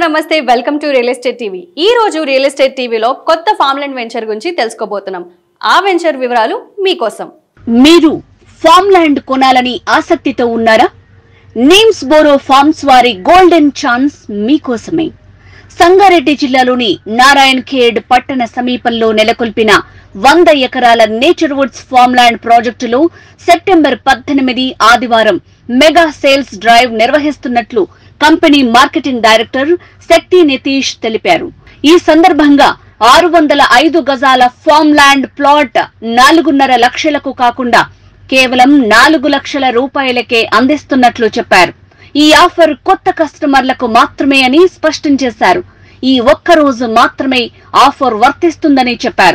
నమస్తే welcome to real estate TV ఈ రోజు రియల్ ఎస్టేట్ టీవీలో కొత్త ఫార్మ్ ల్యాండ్ వెంచర్ గురించి తెలుసుకోబోతున్నాం ఆ వెంచర్ వివరాలు మీకోసం మీరు ఫామ్ ల్యాండ్ కొనాలని ఆసక్తితో ఉన్నారా నేమ్స్ బోరో ఫార్మ్స్ వారి గోల్డెన్ ఛాన్స్ మీకోసమే సంగారెడ్డి జిల్లాలోని నారాయణ్ ఖేడ్ పట్టణ సమీపంలో నెలకొల్పిన వంద ఎకరాల నేచర్ వుడ్స్ ఫామ్ ల్యాండ్ ప్రాజెక్టులో సెప్టెంబర్ పద్దెనిమిది ఆదివారం మెగా సేల్స్ డ్రైవ్ నిర్వహిస్తున్నట్లు company marketing director Shakti Nitish తెలిపారు ఈ సందర్భంగా ఆరు వందల ఐదు గజాల ఫామ్ ల్యాండ్ ప్లాట్ నాలుగున్నర లక్షలకు కాకుండా కేవలం నాలుగు లక్షల రూపాయలకే అందిస్తున్నట్లు చెప్పారు ఈ ఆఫర్ కొత్త కస్టమర్లకు మాత్రమే అని స్పష్టం చేశారు ఈ ఒక్క రోజు మాత్రమే ఆఫర్ వర్తిస్తుందని చెప్పారు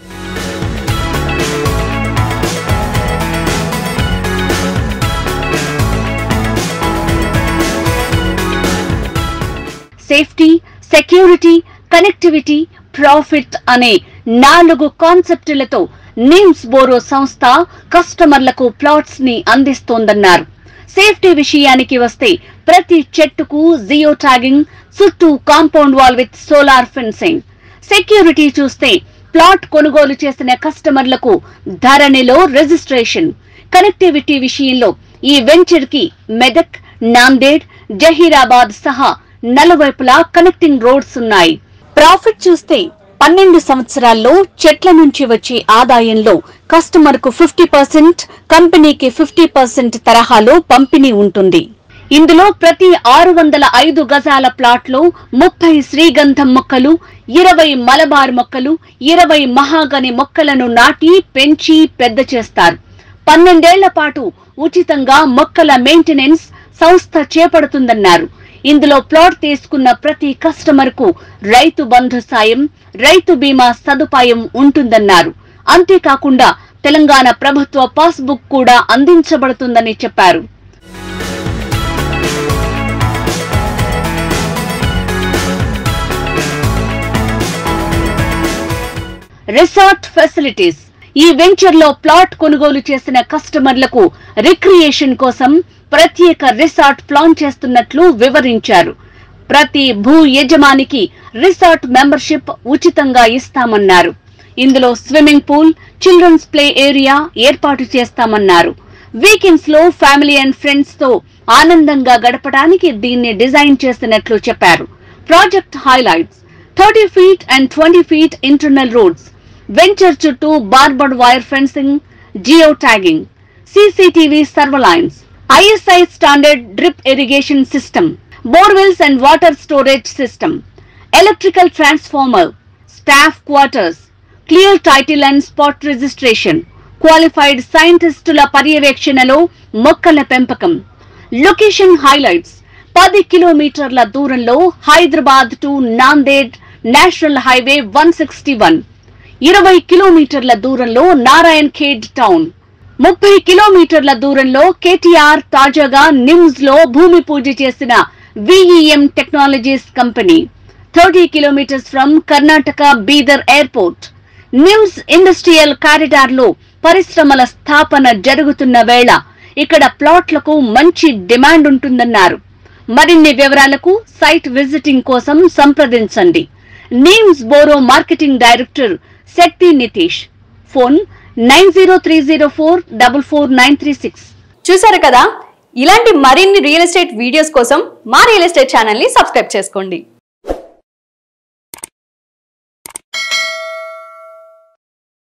సేఫ్టీ సెక్యూరిటీ కనెక్టివిటీ ప్రాఫిట్ అనే నాలుగు కాన్సెప్టులతో నిమ్స్ బోరో సంస్థ కస్టమర్లకు ప్లాట్స్ ని అందిస్తోందన్నారు సేఫ్టీ విషయానికి వస్తే ప్రతి చెట్టుకు జియో ట్యాగింగ్ చుట్టూ compound wall with solar fencing security చూస్తే ప్లాట్ కొనుగోలు చేసిన కస్టమర్లకు ధరణిలో రిజిస్ట్రేషన్ కనెక్టివిటీ విషయంలో ఈ వెంచర్ కి మెదక్ నాందేడ్ జహీరాబాద్ సహా నలువైపులా కనెక్టింగ్ రోడ్స్ ఉన్నాయి ప్రాఫిట్ చూస్తే పన్నెండు సంవత్సరాల్లో చెట్ల నుంచి వచ్చే ఆదాయంలో కస్టమర్ కు ఫిఫ్టీ పర్సెంట్ కంపెనీకి ఫిఫ్టీ పర్సెంట్ తరహాలో పంపిణీ ఉంటుంది ఇందులో ప్రతి ఆరు వందల ఐదు గజాల ప్లాట్లో ముప్పై శ్రీగంధం మొక్కలు ఇరవై మలబార్ మొక్కలు ఇరవై మహాగని మొక్కలను నాటి పెంచి పెద్ద చేస్తారు పన్నెండేళ్ల పాటు ఉచితంగా మొక్కల మెయింటెనెన్స్ సంస్థ చేపడుతుందన్నారు ఇందులో ప్లాట్ తీసుకున్న ప్రతి కస్టమర్ కు రైతు బంధు సాయం రైతు బీమా సదుపాయం ఉంటుందన్నారు అంతేకాకుండా తెలంగాణ ప్రభుత్వ పాస్బుక్ కూడా అందించబడుతుందని చెప్పారు రిసార్ట్ ఫెసిలిటీస్ ఈ వెంచర్ లో ప్లాట్ కొనుగోలు చేసిన కస్టమర్లకు రిక్రియేషన్ కోసం ప్రత్యేక రిసార్ట్ ప్లాన్ చేస్తున్నట్లు వివరించారు ప్రతి భూ యజమానికి రిసార్ట్ మెంబర్షిప్ ఉచితంగా ఇస్తామన్నారు ఇందులో swimming pool children's play area ఏర్పాటు చేస్తామన్నారు వీకెండ్స్ లో ఫ్యామిలీ అండ్ ఫ్రెండ్స్ తో ఆనందంగా గడపడానికి దీన్ని డిజైన్ చేసినట్లు చెప్పారు project highlights thirty feet and twenty feet internal roads venture చుట్టూ barbed wire fencing geo tagging CCTV surveillance ISI standard drip irrigation system borewells and water storage system electrical transformer staff quarters clear title and spot registration qualified సైంటిస్టుల పర్యవేక్షణలో మొక్కల పెంపకం location highlights పది కిలోమీటర్ల దూరంలో Hyderabad to Nanded national highway one sixty one ఇరవై కిలోమీటర్ల దూరంలో నారాయణ్ ఖేడ్ టౌన్ ముప్పై కిలోమీటర్ల దూరంలో కేటీఆర్ తాజాగా నిమ్స్ లో భూమి పూజ చేసిన VEM technologies company thirty kilometres from Karnataka Bidar airport NIMS industrial corridor లో పరిశ్రమల స్థాపన జరుగుతున్న వేళ ఇక్కడ ప్లాట్లకు మంచి డిమాండ్ ఉంటుందన్నారు మరిన్ని వివరాలకు సైట్ విజిటింగ్ కోసం సంప్రదించండి Names Boro marketing director Shakti Nitish phone nine zero three zero four double four nine three six చూసారు కదా ఇలాంటి మరిన్ని రియల్ ఎస్టేట్ వీడియోస్ కోసం మా రియల్ ఎస్టేట్ ఛానల్ ని సబ్స్క్రైబ్ చేసుకోండి